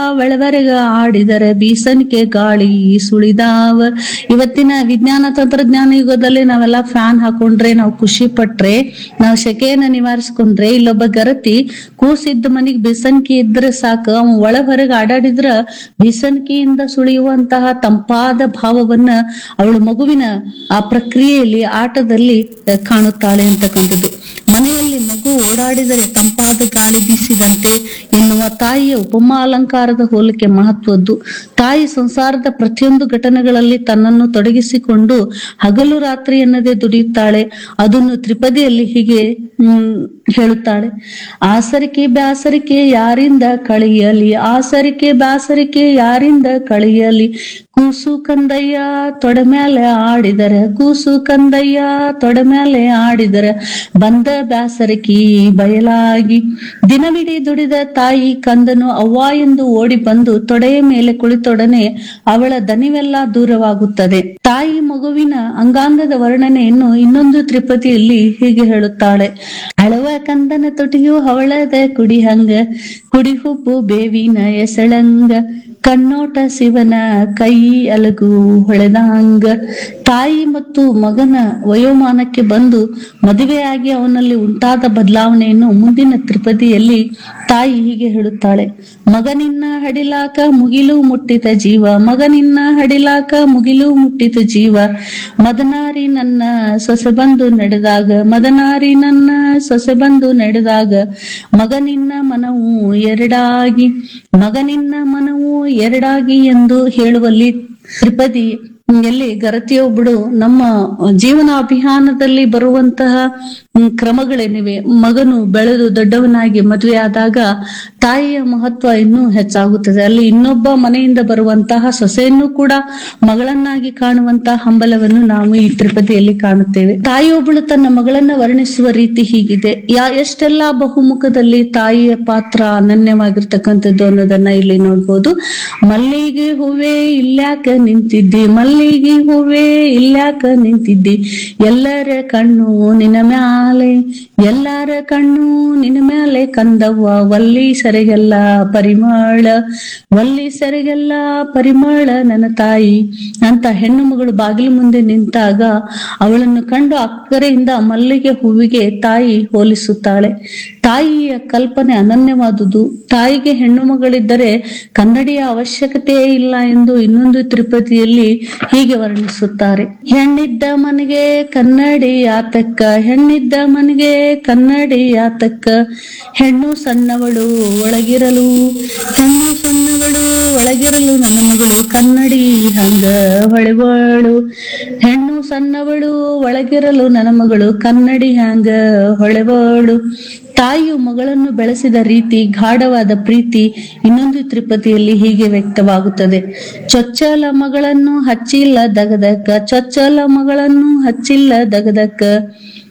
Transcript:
ಬೆಳವರೆಗ ಆಡಿದರೆ ಬೀಸಣಿಕೆ ಗಾಳಿ ಸುಳಿದಾವ ಇವತ್ತಿನ ವಿಜ್ಞಾನ ತಂತ್ರಜ್ಞಾನ ಯುಗದಲ್ಲಿ ನಾವೆಲ್ಲ ಫ್ಯಾನ್ ಹಾಕೊಂಡ್ರೆ ನಾವು ಖುಷಿ ಪಟ್ರೆ ನಾವು ಸೆಕೆಯನ್ನ ನಿವಾರಿಸ್ಕೊಂಡ್ರೆ ಇಲ್ಲೊಬ್ಬ ಗರತಿ ಕೂಸಿದ್ದ ಮನಿಗ್ ಬೀಸಣಿಕೆ ಇದ್ರೆ ಸಾಕು ಅವ ಒಳ ಹೊರಗೆ ಆಡಾಡಿದ್ರ ಬೀಸಣಿಕೆಯಿಂದ ಸುಳಿಯುವಂತಹ ತಂಪಾದ ಭಾವವನ್ನ ಅವಳು ಮಗುವಿನ ಆ ಪ್ರಕ್ರಿಯೆಯಲ್ಲಿ ಆಟದಲ್ಲಿ ಅಹ್, ಕಾಣುತ್ತಾಳೆ ಅಂತಕ್ಕಂಥದ್ದು ಮನೆಯಲ್ಲಿ ಮಗು ಓಡಾಡಿದರೆ ತಂಪಾದ ಗಾಳಿ ಬೀಸಿದಂತೆ ಎನ್ನುವ ತಾಯಿಯ ಉಪಮಾ ಅಲಂಕಾರದ ಹೋಲಿಕೆ ಮಹತ್ವದ್ದು ತಾಯಿ ಸಂಸಾರದ ಪ್ರತಿಯೊಂದು ಘಟನೆಗಳಲ್ಲಿ ತನ್ನನ್ನು ತೊಡಗಿಸಿಕೊಂಡು ಹಗಲು ರಾತ್ರಿ ಎನ್ನದೆ ದುಡಿಯುತ್ತಾಳೆ ಅದನ್ನು ತ್ರಿಪದಿಯಲ್ಲಿ ಹೀಗೆ ಹ್ಮ್ ಹೇಳುತ್ತಾಳೆ ಆಸರಿಕೆ ಬ್ಯಾಸರಿಕೆ ಯಾರಿಂದ ಕಳೆಯಲಿ ಆಸರಿಕೆ ಬ್ಯಾಸರಿಕೆ ಯಾರಿಂದ ಕಳೆಯಲಿ ಕೂಸು ಕಂದಯ್ಯ ತೊಡೆ ಮೇಲೆ ಆಡಿದರೆ ಕೂಸು ಕಂದಯ್ಯ ತೊಡೆ ಮೇಲೆ ಆಡಿದರೆ ಬಂದ ಬ್ಯಾಸರಿಕಿ ಬಯಲಾಗಿ ದಿನವಿಡೀ ದುಡಿದ ತಾಯಿ ಕಂದನು ಅವ್ವ ಎಂದು ಓಡಿ ಬಂದು ತೊಡೆಯ ಮೇಲೆ ಕುಳಿತೊಡನೆ ಅವಳ ದನಿವೆಲ್ಲ ದೂರವಾಗುತ್ತದೆ ತಾಯಿ ಮಗುವಿನ ಅಂಗಾಂಗದ ವರ್ಣನೆಯನ್ನು ಇನ್ನೊಂದು ತ್ರಿಪದಿಯಲ್ಲಿ ಹೀಗೆ ಹೇಳುತ್ತಾಳೆ ಅಳವ ಕಂದನ ತುಟಿಯು ಹವಳದ ಕುಡಿ ಹಂಗ ಕುಡಿ ಹುಬ್ಬು ಬೇವಿನ ಎಸಳಂಗ ಕಣ್ಣೋಟ ಶಿವನ ಕೈ ಅಲಗು ಹೊಳೆದಂಗ ತಾಯಿ ಮತ್ತು ಮಗನ ವಯೋಮಾನಕ್ಕೆ ಬಂದು ಮದುವೆಯಾಗಿ ಅವನಲ್ಲಿ ಉಂಟಾದ ಬದಲಾವಣೆಯನ್ನು ಮುಂದಿನ ತ್ರಿಪದಿಯಲ್ಲಿ ತಾಯಿ ಹೀಗೆ ಹೇಳುತ್ತಾಳೆ ಮಗನಿನ್ನ ಹಡಿಲಾಕ ಮುಗಿಲು ಮುಟ್ಟಿದ ಜೀವ ಮಗನಿನ್ನ ಹಡಿಲಾಕ ಮುಗಿಲು ಮುಟ್ಟಿದ ಜೀವ ಮದನಾರಿ ನನ್ನ ಸೊಸೆ ಬಂದು ನಡೆದಾಗ ಮದನಾರಿ ನನ್ನ ಸೊಸೆ ಬಂದು ನಡೆದಾಗ ಮಗನಿನ್ನ ಮನವು ಎರಡಾಗಿ ಮಗನಿನ್ನ ಮನವು ಎರಡಾಗಿ ಎಂದು ಹೇಳುವಲ್ಲಿ ತ್ರಿಪದಿ ಎಲ್ಲಿ ಗರತಿಯೊಬ್ಬಳು ನಮ್ಮ ಜೀವನ ಅಭಿಯಾನದಲ್ಲಿ ಬರುವಂತಹ ಹ್ಮ್, ಕ್ರಮಗಳೇನಿವೆ ಮಗನು ಬೆಳೆದು ದೊಡ್ಡವನಾಗಿ ಮದುವೆ ಆದಾಗ ತಾಯಿಯ ಮಹತ್ವ ಇನ್ನೂ ಹೆಚ್ಚಾಗುತ್ತದೆ ಅಲ್ಲಿ ಇನ್ನೊಬ್ಬ ಮನೆಯಿಂದ ಬರುವಂತಹ ಸೊಸೆಯನ್ನು ಕೂಡ ಮಗಳನ್ನಾಗಿ ಕಾಣುವಂತಹ ಹಂಬಲವನ್ನು ನಾವು ಈ ತ್ರಿಪದಿಯಲ್ಲಿ ಕಾಣುತ್ತೇವೆ ತಾಯಿಯೊಬ್ಬಳು ತನ್ನ ಮಗಳನ್ನ ವರ್ಣಿಸುವ ರೀತಿ ಹೀಗಿದೆ ಯಾ ಎಷ್ಟೆಲ್ಲಾ ಬಹುಮುಖದಲ್ಲಿ ತಾಯಿಯ ಪಾತ್ರ ಅನನ್ಯವಾಗಿರ್ತಕ್ಕಂಥದ್ದು ಅನ್ನೋದನ್ನ ಇಲ್ಲಿ ನೋಡ್ಬೋದು ಮಲ್ಲಿಗೆ ಹೂವೇ ಇಲ್ಯಾಕ ನಿಂತಿದ್ದಿ ಮಲ್ಲಿಗೆ ಹೂವೇ ಇಲ್ಯಾಕ ನಿಂತಿದ್ದಿ ಎಲ್ಲರ ಕಣ್ಣು ನಿನ್ನ ಮ್ಯಾಲೆ ಎಲ್ಲರ ಕಣ್ಣು ನಿನ್ನ ಮ್ಯಾಲೆ ಕಂದವ್ವ ವಲ್ಲಿ ಸರಿಗೆಲ್ಲ ಪರಿಮಳ ವಲ್ಲಿ ಸರಿಗೆಲ್ಲ ಪರಿಮಳ ನನ್ನ ತಾಯಿ ಅಂತ ಹೆಣ್ಣು ಮಗಳು ಬಾಗಿಲು ಮುಂದೆ ನಿಂತಾಗ ಅವಳನ್ನು ಕಂಡು ಅಕ್ಕರೆಯಿಂದ ಮಲ್ಲಿಗೆ ಹೂವಿಗೆ ತಾಯಿ ಹೋಲಿಸುತ್ತಾಳೆ ತಾಯಿಯ ಕಲ್ಪನೆ ಅನನ್ಯವಾದುದು ತಾಯಿಗೆ ಹೆಣ್ಣು ಮಗಳಿದ್ದರೆ ಕನ್ನಡಿಯ ಅವಶ್ಯಕತೆಯೇ ಇಲ್ಲ ಎಂದು ಇನ್ನೊಂದು ತ್ರಿಪದಿಯಲ್ಲಿ ಹೀಗೆ ವರ್ಣಿಸುತ್ತಾರೆ ಹೆಣ್ಣಿದ್ದ ಮನೆಗೆ ಕನ್ನಡಿ ಆತಕ್ಕ ಹೆಣ್ಣಿದ್ದ ಮನೆಗೆ ಕನ್ನಡಿ ಆತಕ್ಕ ಹೆಣ್ಣು ಸಣ್ಣವಳು ಒಳಗಿರಲು ಹೆಣ್ಣು ಸಣ್ಣವಳು ಒಳಗಿರಲು ನನ್ನ ಮಗಳು ಕನ್ನಡಿ ಹಂಗ ಹೊಳೆವಳು ಹೆಣ್ಣು ಸಣ್ಣವಳು ಒಳಗಿರಲು ನನ್ನ ಮಗಳು ಕನ್ನಡಿ ಹಂಗ ಹೊಳೆವಳು ತಾಯಿಯು ಮಗಳನ್ನು ಬೆಳೆಸಿದ ರೀತಿ ಗಾಢವಾದ ಪ್ರೀತಿ ಇನ್ನೊಂದು ತ್ರಿಪದಿಯಲ್ಲಿ ಹೀಗೆ ವ್ಯಕ್ತವಾಗುತ್ತದೆ ಚೊಚ್ಚಲ ಮಗಳನ್ನು ಹಚ್ಚಿಲ್ಲ ದಗದಕ್ಕ ಚೊಚ್ಚಲ ಮಗಳನ್ನು ಹಚ್ಚಿಲ್ಲ ದಗದಕ್ಕ